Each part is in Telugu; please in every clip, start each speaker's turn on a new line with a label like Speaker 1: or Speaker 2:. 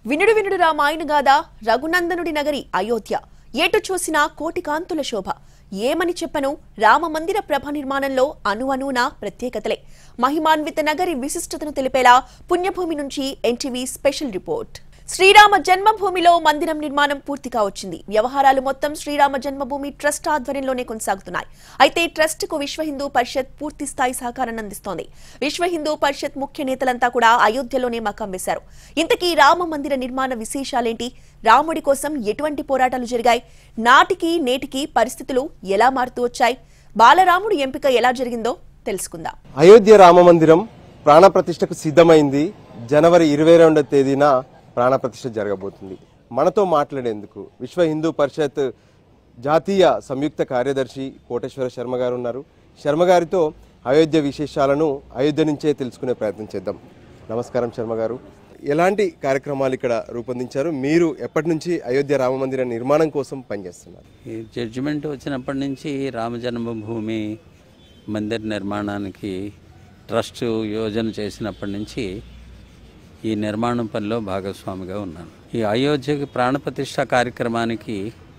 Speaker 1: వినుడు వినుడు రామాయణ గాథ రఘునందనుడి నగరి అయోధ్య ఎటు చూసినా కోటి కాంతుల శోభ ఏమని చెప్పను రామ మందిర ప్రభ నిర్మాణంలో అను అనున ప్రత్యేకతలే మహిమాన్విత నగరి విశిష్టతను తెలిపేలా పుణ్యభూమి నుంచి ఎన్టీవీ స్పెషల్ రిపోర్ట్ శ్రీరామ జన్మభూమిలో మందిరం నిర్మాణం పూర్తిగా వచ్చింది వ్యవహారాలు మొత్తం శ్రీరామ జన్మభూమి ట్రస్ట్ ఆధ్వర్యంలోనే కొనసాగుతున్నాయి అయితే ట్రస్ట్ కు విశ్వ హిందూ పరిషత్ పూర్తి స్థాయి సహకారాన్ని అందిస్తోంది విశ్వ హిందూ పరిషత్ ముఖ్య నేతలంతా కూడా అయోధ్యలోనే మకం వేశారు ఇంతకీ రామ మందిర నిర్మాణ విశేషాలేంటి రాముడి కోసం ఎటువంటి పోరాటాలు జరిగాయి నాటికి నేటికి పరిస్థితులు ఎలా మారుతూ వచ్చాయి బాలరాముడు ఎంపిక ఎలా జరిగిందో తెలుసుకుందాం
Speaker 2: అయోధ్య రామ మందిరం ప్రాణప్రతిష్ఠకు సిద్ధమైంది జనవరి ఇరవై రెండవ తేదీన ప్రాణప్రతిష్ఠ జరగబోతుంది మనతో మాట్లాడేందుకు విశ్వ హిందూ పరిషత్ జాతీయ సంయుక్త కార్యదర్శి కోటేశ్వర శర్మ గారు ఉన్నారు శర్మ గారితో అయోధ్య విశేషాలను అయోధ్య నుంచే తెలుసుకునే ప్రయత్నం చేద్దాం నమస్కారం శర్మ గారు ఎలాంటి కార్యక్రమాలు ఇక్కడ రూపొందించారు మీరు ఎప్పటి నుంచి అయోధ్య రామ మందిర నిర్మాణం కోసం పనిచేస్తున్నారు
Speaker 3: ఈ జడ్జిమెంట్ వచ్చినప్పటి నుంచి రామ జన్మభూమి మందిర్ నిర్మాణానికి ట్రస్ట్ యోజన చేసినప్పటి నుంచి ఈ నిర్మాణం పనిలో భాగస్వామిగా ఉన్నాను ఈ అయోధ్యకి ప్రాణప్రతిష్ఠ కార్యక్రమానికి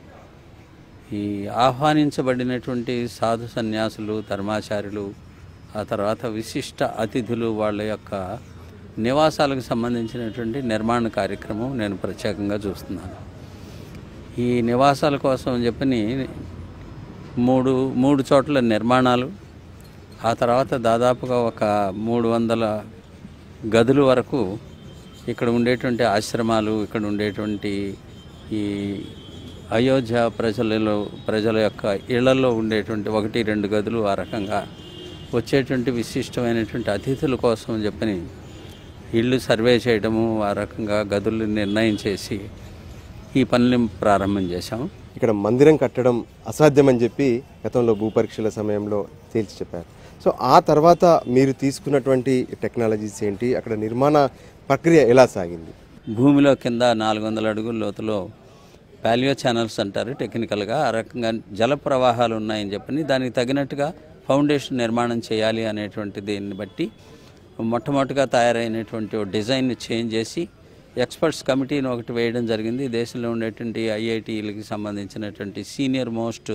Speaker 3: ఈ ఆహ్వానించబడినటువంటి సాధు సన్యాసులు ధర్మాచార్యులు ఆ తర్వాత విశిష్ట అతిథులు వాళ్ళ యొక్క నివాసాలకు సంబంధించినటువంటి నిర్మాణ కార్యక్రమం నేను ప్రత్యేకంగా చూస్తున్నాను ఈ నివాసాల కోసం అని చెప్పని మూడు మూడు చోట్ల నిర్మాణాలు ఆ తర్వాత దాదాపుగా ఒక మూడు వందల గదుల వరకు ఇక్కడ ఉండేటువంటి ఆశ్రమాలు ఇక్కడ ఉండేటువంటి ఈ అయోధ్య ప్రజలలో ప్రజల యొక్క ఇళ్లలో ఉండేటువంటి ఒకటి రెండు గదులు ఆ రకంగా వచ్చేటువంటి విశిష్టమైనటువంటి అతిథుల కోసం అని చెప్పని ఇళ్ళు సర్వే చేయడము ఆ రకంగా గదులు నిర్ణయం చేసి ఈ పనులు ప్రారంభం చేశాము
Speaker 2: ఇక్కడ మందిరం కట్టడం అసాధ్యమని చెప్పి గతంలో భూపరీక్షల సమయంలో తేల్చి చెప్పారు సో ఆ తర్వాత మీరు తీసుకున్నటువంటి టెక్నాలజీస్ ఏంటి అక్కడ నిర్మాణ ప్రక్రియ ఎలా సాగింది
Speaker 3: భూమిలో కింద నాలుగు వందల అడుగుల లోతులో పాలియో ఛానల్స్ అంటారు టెక్నికల్గా ఆ రకంగా జల ప్రవాహాలు ఉన్నాయని చెప్పని దానికి తగినట్టుగా ఫౌండేషన్ నిర్మాణం చేయాలి అనేటువంటి దీన్ని బట్టి మొట్టమొదటిగా తయారైనటువంటి ఓ డిజైన్ని చేంజ్ చేసి ఎక్స్పర్ట్స్ కమిటీని ఒకటి వేయడం జరిగింది దేశంలో ఉండేటువంటి ఐఐటీలకి సంబంధించినటువంటి సీనియర్ మోస్ట్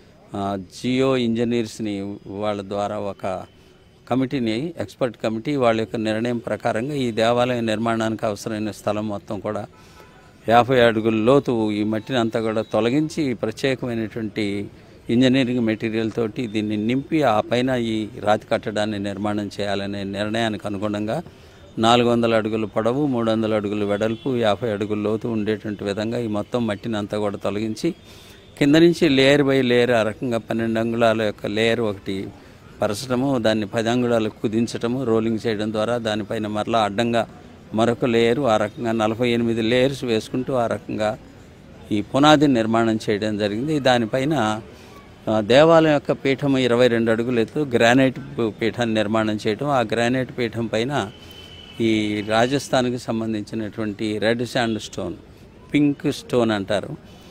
Speaker 3: జియో ఇంజనీర్స్ని వాళ్ళ ద్వారా ఒక కమిటీని ఎక్స్పర్ట్ కమిటీ వాళ్ళ యొక్క నిర్ణయం ప్రకారంగా ఈ దేవాలయ నిర్మాణానికి అవసరమైన స్థలం మొత్తం కూడా యాభై అడుగుల లోతు ఈ మట్టిని అంతా కూడా తొలగించి ప్రత్యేకమైనటువంటి ఇంజనీరింగ్ మెటీరియల్ తోటి దీన్ని నింపి ఆ పైన ఈ రాతి కట్టడాన్ని నిర్మాణం చేయాలనే నిర్ణయానికి అనుగుణంగా నాలుగు వందల అడుగులు పొడవు మూడు వందల అడుగులు వెడల్పు యాభై అడుగుల లోతు ఉండేటువంటి విధంగా ఈ మొత్తం మట్టిని అంతా కూడా తొలగించి కింద నుంచి లేయర్ బై లేయర్ ఆ రకంగా పన్నెండు అంగుళాల యొక్క లేయర్ ఒకటి పరచడము దాన్ని పది అంగుళాలకు కుదించటము రోలింగ్ చేయడం ద్వారా దానిపైన మరలా అడ్డంగా మరొక లేయరు ఆ రకంగా నలభై ఎనిమిది లేయర్స్ వేసుకుంటూ ఆ రకంగా ఈ పునాది నిర్మాణం చేయడం జరిగింది దానిపైన ఆ, దేవాలయం యొక్క పీఠం ఇరవై రెండు అడుగులు ఎత్తు గ్రానైట్ పీ- పీఠాన్ని నిర్మాణం చేయడం ఆ గ్రానైట్ పీఠం పైన ఈ రాజస్థాన్కి సంబంధించినటువంటి red sand stone pink stone అంటారు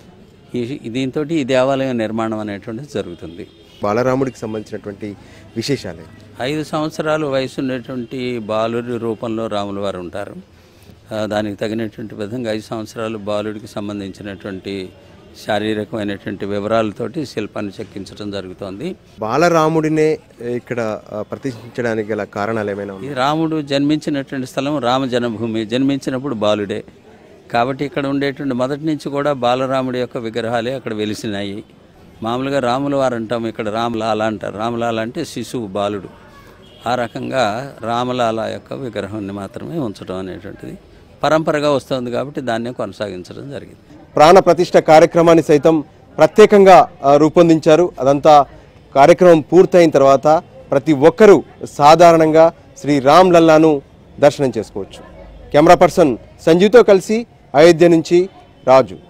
Speaker 3: ఈ దీంతో ఈ దేవాలయం నిర్మాణం అనేటువంటిది జరుగుతుంది
Speaker 2: బాలరాముడికి సంబంధించినటువంటి విశేషాలే
Speaker 3: ఐదు సంవత్సరాలు వయసు ఉన్నటువంటి బాలుడి రూపంలో రాముల వారు ఉంటారు ఆ, దానికి తగినటువంటి విధంగా ఐదు సంవత్సరాలు బాలుడికి సంబంధించినటువంటి శారీరకమైనటువంటి వివరాలతోటి శిల్పాన్ని చెక్కించడం జరుగుతోంది
Speaker 2: బాలరాముడినే ఇక్కడ ఆ, ప్రతిష్ఠించడానికి గల కారణాలు ఏమైనా
Speaker 3: ఈ
Speaker 2: ఉన్నాయి
Speaker 3: రాముడు జన్మించినటువంటి స్థలం రామ జన్మభూమి జన్మించినప్పుడు బాలుడే కాబట్టి ఇక్కడ ఉండేటువంటి మొదటి నుంచి కూడా బాలరాముడి యొక్క విగ్రహాలే అక్కడ వెలిసినాయి మామూలుగా రాముల వారు అంటాం ఇక్కడ రామలాల అంటారు రామలాల అంటే శిశువు బాలుడు ఆ రకంగా రామలాల యొక్క విగ్రహాన్ని మాత్రమే ఉంచడం అనేటువంటిది పరంపరగా వస్తుంది కాబట్టి దాన్నే కొనసాగించడం జరిగింది
Speaker 2: ప్రాణ ప్రతిష్ఠ కార్యక్రమాన్ని సైతం ప్రత్యేకంగా ఆ, రూపొందించారు అదంతా కార్యక్రమం పూర్తయిన తర్వాత ప్రతి ఒక్కరూ సాధారణంగా శ్రీ రామ్ లల్లాను దర్శనం చేసుకోవచ్చు కెమెరా పర్సన్ సంజీవ్తో కలిసి అయోధ్య నుంచి రాజు